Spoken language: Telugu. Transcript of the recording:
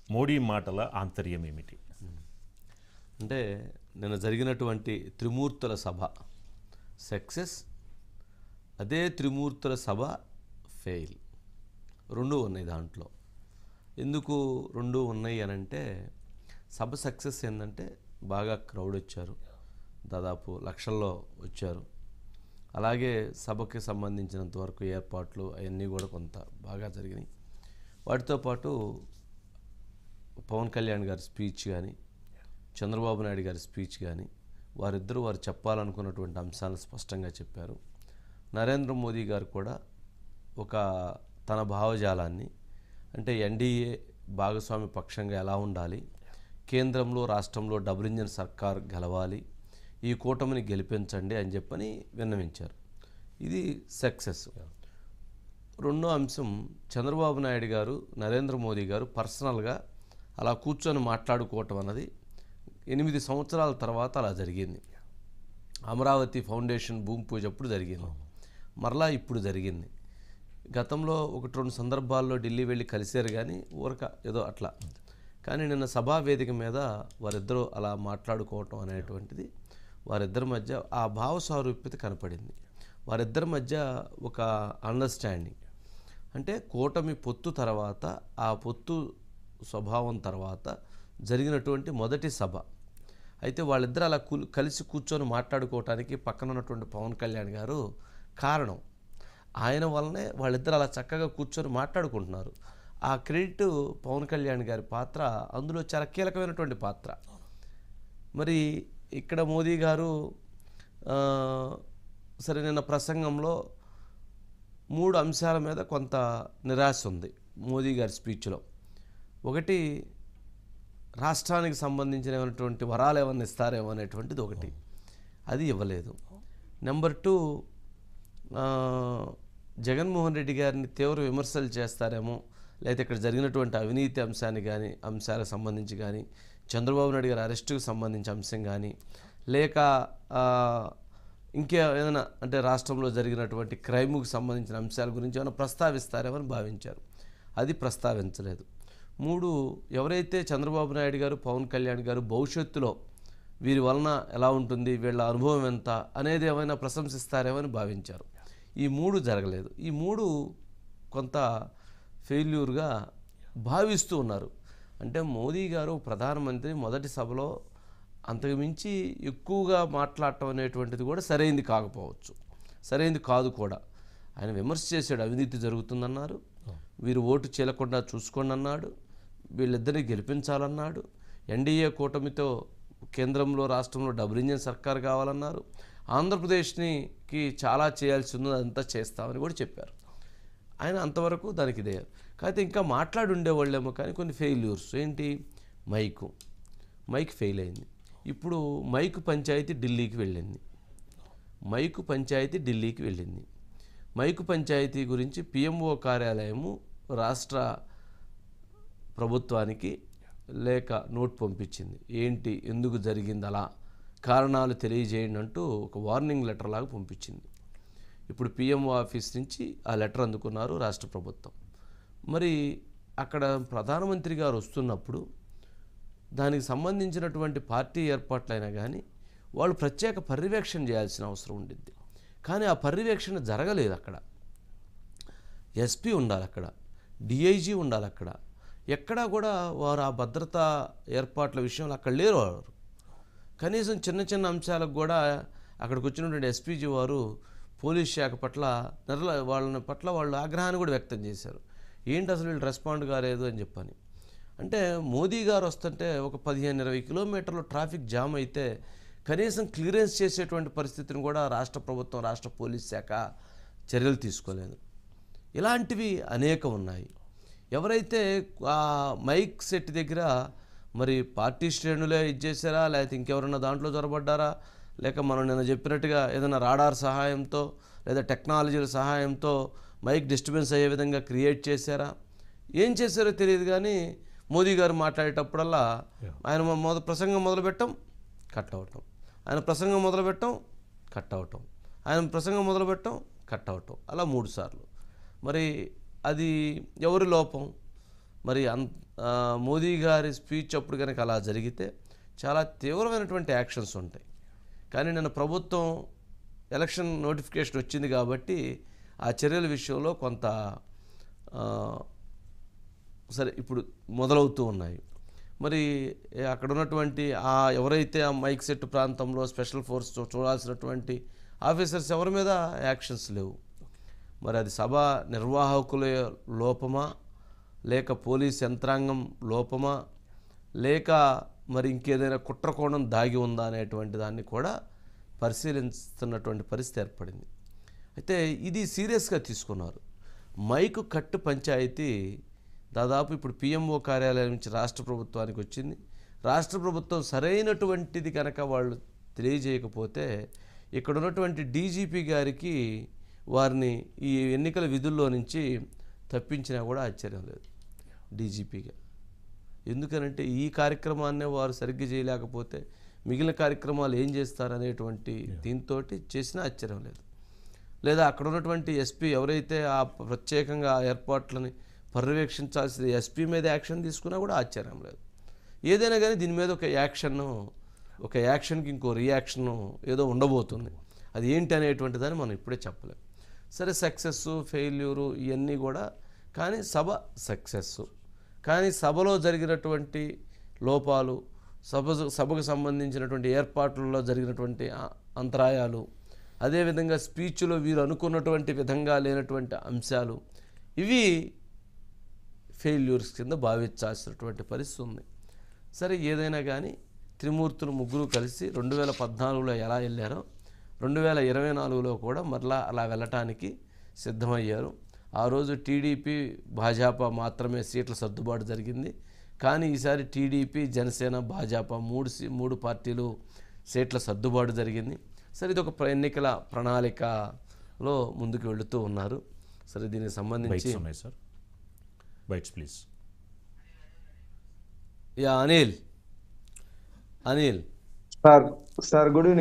మోడీ మాటల ఆంతర్యం ఏమిటి అంటే నిన్న జరిగినటువంటి త్రిమూర్తుల సభ సక్సెస్ అదే త్రిమూర్తుల సభ ఫెయిల్ రెండు ఉన్నాయి దాంట్లో ఎందుకు రెండు ఉన్నాయి అని అంటే సభ సక్సెస్ ఏంటంటే బాగా క్రౌడ్ వచ్చారు దాదాపు లక్షల్లో వచ్చారు అలాగే సభకి సంబంధించినంత వరకు ఏర్పాట్లు అవన్నీ కూడా కొంత బాగా జరిగినాయి వాటితో పాటు పవన్ కళ్యాణ్ గారి స్పీచ్ కానీ చంద్రబాబు నాయుడు గారి స్పీచ్ కానీ వారిద్దరూ వారు చెప్పాలనుకున్నటువంటి అంశాలను స్పష్టంగా చెప్పారు నరేంద్ర మోదీ గారు కూడా ఒక తన భావజాలాన్ని అంటే ఎన్డీఏ భాగస్వామి పక్షంగా ఎలా ఉండాలి కేంద్రంలో రాష్ట్రంలో డబుల్ ఇంజన్ సర్కార్ గెలవాలి ఈ కూటమిని గెలిపించండి అని చెప్పని విన్నవించారు ఇది సక్సెస్ రెండో అంశం చంద్రబాబు నాయుడు గారు నరేంద్ర మోదీ గారు పర్సనల్గా అలా కూర్చొని మాట్లాడుకోవటం అన్నది ఎనిమిది సంవత్సరాల తర్వాత అలా జరిగింది అమరావతి ఫౌండేషన్ భూమి పూజ అప్పుడు జరిగింది మరలా ఇప్పుడు జరిగింది గతంలో ఒకటి రెండు సందర్భాల్లో ఢిల్లీ వెళ్ళి కలిశారు కానీ ఊరక ఏదో అట్లా కానీ నిన్న సభా వేదిక మీద వారిద్దరూ అలా మాట్లాడుకోవటం అనేటువంటిది వారిద్దరి మధ్య ఆ భావ సారూప్యత కనపడింది వారిద్దరి మధ్య ఒక అండర్స్టాండింగ్ అంటే కూటమి పొత్తు తర్వాత ఆ పొత్తు స్వభావం తర్వాత జరిగినటువంటి మొదటి సభ అయితే వాళ్ళిద్దరు అలా కూ కలిసి కూర్చొని మాట్లాడుకోవటానికి పక్కన ఉన్నటువంటి పవన్ కళ్యాణ్ గారు కారణం ఆయన వల్లనే వాళ్ళిద్దరు అలా చక్కగా కూర్చొని మాట్లాడుకుంటున్నారు ఆ క్రెడిట్ పవన్ కళ్యాణ్ గారి పాత్ర అందులో చాలా కీలకమైనటువంటి పాత్ర మరి ఇక్కడ మోదీ గారు ఆ, సరే నిన్న ప్రసంగంలో మూడు అంశాల మీద కొంత నిరాశ ఉంది మోదీ గారి స్పీచ్లో ఒకటి రాష్ట్రానికి సంబంధించినటువంటి వరాలు ఏమన్నా ఇస్తారేమో అనేటువంటిది ఒకటి అది ఇవ్వలేదు నెంబర్ టూ ఆ, జగన్మోహన్ రెడ్డి గారిని తీవ్ర విమర్శలు చేస్తారేమో లేకపోతే ఇక్కడ జరిగినటువంటి అవినీతి అంశాన్ని కానీ అంశాలకు సంబంధించి కానీ చంద్రబాబు నాయుడు గారి అరెస్టుకు సంబంధించి అంశం కానీ లేక ఆ, ఇంకే ఏదైనా అంటే రాష్ట్రంలో జరిగినటువంటి క్రైమ్కు సంబంధించిన అంశాల గురించి ఏమైనా ప్రస్తావిస్తారేమని భావించారు అది ప్రస్తావించలేదు మూడు ఎవరైతే చంద్రబాబు నాయుడు గారు పవన్ కళ్యాణ్ గారు భవిష్యత్తులో వీరి వలన ఎలా ఉంటుంది వీళ్ళ అనుభవం ఎంత అనేది ఏమైనా ప్రశంసిస్తారేమని భావించారు ఈ మూడు జరగలేదు ఈ మూడు కొంత ఫెయిల్యూర్గా భావిస్తూ ఉన్నారు అంటే మోదీ గారు ప్రధానమంత్రి మొదటి సభలో అంతకుమించి ఎక్కువగా మాట్లాడటం అనేటువంటిది కూడా సరైంది కాకపోవచ్చు సరైంది కాదు కూడా ఆయన విమర్శ చేశాడు అవినీతి జరుగుతుందన్నారు వీరు ఓటు చేయకుండా చూసుకోండి అన్నాడు వీళ్ళిద్దరిని గెలిపించాలన్నాడు ఎన్డీఏ కూటమితో కేంద్రంలో రాష్ట్రంలో డబుల్ ఇంజన్ సర్కార్ కావాలన్నారు ఆంధ్రప్రదేశ్నికి చాలా చేయాల్సి ఉంది అదంతా చేస్తామని కూడా చెప్పారు ఆయన అంతవరకు దానికి ఇదయ్యారు కాకపోతే ఇంకా మాట్లాడి ఉండేవాళ్ళేమో కానీ కొన్ని ఫెయిల్యూర్స్ ఏంటి మైకు మైక్ ఫెయిల్ అయింది ఇప్పుడు మైకు పంచాయతీ ఢిల్లీకి వెళ్ళింది మైకు పంచాయతీ ఢిల్లీకి వెళ్ళింది మైకు పంచాయతీ గురించి పిఎంఓ కార్యాలయము రాష్ట్ర ప్రభుత్వానికి లేక నోట్ పంపించింది ఏంటి ఎందుకు జరిగింది అలా కారణాలు తెలియజేయండి అంటూ ఒక వార్నింగ్ లెటర్ లాగా పంపించింది ఇప్పుడు పిఎంఓ ఆఫీస్ నుంచి ఆ లెటర్ అందుకున్నారు రాష్ట్ర ప్రభుత్వం మరి అక్కడ ప్రధానమంత్రి గారు వస్తున్నప్పుడు దానికి సంబంధించినటువంటి పార్టీ ఏర్పాట్లైనా కానీ వాళ్ళు ప్రత్యేక పర్యవేక్షణ చేయాల్సిన అవసరం ఉండిద్ది కానీ ఆ పర్యవేక్షణ జరగలేదు అక్కడ ఎస్పీ ఉండాలి అక్కడ డిఐజీ ఉండాలి అక్కడ ఎక్కడా కూడా వారు ఆ భద్రతా ఏర్పాట్ల విషయంలో అక్కడ లేరు వారు కనీసం చిన్న చిన్న అంశాలకు కూడా అక్కడికి వచ్చినటువంటి ఎస్పీజీ వారు పోలీస్ శాఖ పట్ల నిర్ల వాళ్ళని పట్ల వాళ్ళు ఆగ్రహాన్ని కూడా వ్యక్తం చేశారు ఏంటి అసలు వీళ్ళు రెస్పాండ్ కాలేదు అని చెప్పని అంటే మోదీ గారు వస్తుంటే ఒక పదిహేను ఇరవై కిలోమీటర్లు ట్రాఫిక్ జామ్ అయితే కనీసం క్లియరెన్స్ చేసేటువంటి పరిస్థితిని కూడా రాష్ట్ర ప్రభుత్వం రాష్ట్ర పోలీస్ శాఖ చర్యలు తీసుకోలేదు ఇలాంటివి అనేకం ఉన్నాయి ఎవరైతే ఆ మైక్ సెట్ దగ్గర మరి పార్టీ శ్రేణులే ఇచ్చేసారా లేకపోతే ఇంకెవరన్నా దాంట్లో చొరబడ్డారా లేక మనం నిన్న చెప్పినట్టుగా ఏదైనా రాడార్ సహాయంతో లేదా టెక్నాలజీల సహాయంతో మైక్ డిస్టర్బెన్స్ అయ్యే విధంగా క్రియేట్ చేశారా ఏం చేశారో తెలియదు కానీ మోదీ గారు మాట్లాడేటప్పుడల్లా ఆయన మొ- మొద ప్రసంగం మొదలుపెట్టం కట్ అవటం ఆయన ప్రసంగం మొదలుపెట్టం కట్ అవటం ఆయన ప్రసంగం మొదలుపెట్టం కట్ అవటం అలా మూడు సార్లు మరి అది ఎవరి లోపం మరి అన్ ఆ, మోదీ గారి స్పీచ్ అప్పుడు కనుక అలా జరిగితే చాలా తీవ్రమైనటువంటి యాక్షన్స్ ఉంటాయి కానీ నిన్న ప్రభుత్వం ఎలక్షన్ నోటిఫికేషన్ వచ్చింది కాబట్టి ఆ చర్యల విషయంలో కొంత ఆ, సరే ఇప్పుడు మొదలవుతూ ఉన్నాయి మరి ఏ అక్కడ ఉన్నటువంటి ఆ ఎవరైతే ఆ మైక్ సెట్ ప్రాంతంలో స్పెషల్ ఫోర్స్ చూ- చూడాల్సినటువంటి ఆఫీసర్స్ ఎవరి మీద యాక్షన్స్ లేవు మరి అది సభ నిర్వాహకుల లోపమా లేక పోలీస్ యంత్రాంగం లోపమా లేక మరి ఇంకేదైనా కుట్రకోణం దాగి ఉందా అనేటువంటి దాన్ని కూడా పరిశీలిస్తున్నటువంటి పరిస్థితి ఏర్పడింది అయితే ఇది సీరియస్గా తీసుకున్నారు మైకు కట్టు పంచాయతీ దాదాపు ఇప్పుడు పిఎంఓ కార్యాలయం నుంచి రాష్ట్ర ప్రభుత్వానికి వచ్చింది రాష్ట్ర ప్రభుత్వం సరైనటువంటిది కనుక వాళ్ళు తెలియజేయకపోతే ఇక్కడ ఉన్నటువంటి డీజీపీ గారికి వారిని ఈ ఎన్నికల విధుల్లో నుంచి తప్పించినా కూడా ఆశ్చర్యం లేదు డీజీపీగా ఎందుకనంటే ఈ కార్యక్రమాన్నే వారు సరిగ్గా చేయలేకపోతే మిగిలిన కార్యక్రమాలు ఏం చేస్తారనేటువంటి దీంతో చేసినా ఆశ్చర్యం లేదు లేదా అక్కడ ఉన్నటువంటి ఎస్పీ ఎవరైతే ఆ ప్రత్యేకంగా ఆ ఏర్పాట్లని పర్యవేక్షించాల్సిన ఎస్పీ మీద యాక్షన్ తీసుకున్నా కూడా ఆశ్చర్యం లేదు ఏదైనా కానీ దీని మీద ఒక యాక్షన్ ఒక యాక్షన్కి ఇంకో రియాక్షన్ ఏదో ఉండబోతుంది అది ఏంటి అనేటువంటి దాన్ని మనం ఇప్పుడే చెప్పలేం సరే సక్సెస్ ఫెయిల్యూరు ఇవన్నీ కూడా కానీ సభ సక్సెస్ కానీ సభలో జరిగినటువంటి లోపాలు సభ సభకు సంబంధించినటువంటి ఏర్పాట్లలో జరిగినటువంటి ఆ- అంతరాయాలు అదేవిధంగా స్పీచ్లో వీరు అనుకున్నటువంటి విధంగా లేనటువంటి అంశాలు ఇవి ఫెయిల్యూర్స్ కింద భావించాల్సినటువంటి పరిస్థితి ఉంది సరే ఏదైనా కానీ త్రిమూర్తులు ముగ్గురు కలిసి రెండు వేల పద్నాలుగులో ఎలా వెళ్ళారో రెండు వేల ఇరవై నాలుగులో కూడా మరలా అలా వెళ్ళటానికి సిద్ధమయ్యారు ఆ రోజు టీడీపీ భాజపా మాత్రమే సీట్ల సర్దుబాటు జరిగింది కానీ ఈసారి టీడీపీ జనసేన భాజపా మూడు సీ- మూడు పార్టీలు సీట్ల సర్దుబాటు జరిగింది సరే ఇది ఒక ప్ర- ఎన్నికల ప్రణాళికలో ముందుకు వెళుతూ ఉన్నారు సరే దీనికి సంబంధించి బైట్స్ ఉన్నాయి sir bites please yeah Anil Anil sir sir good evening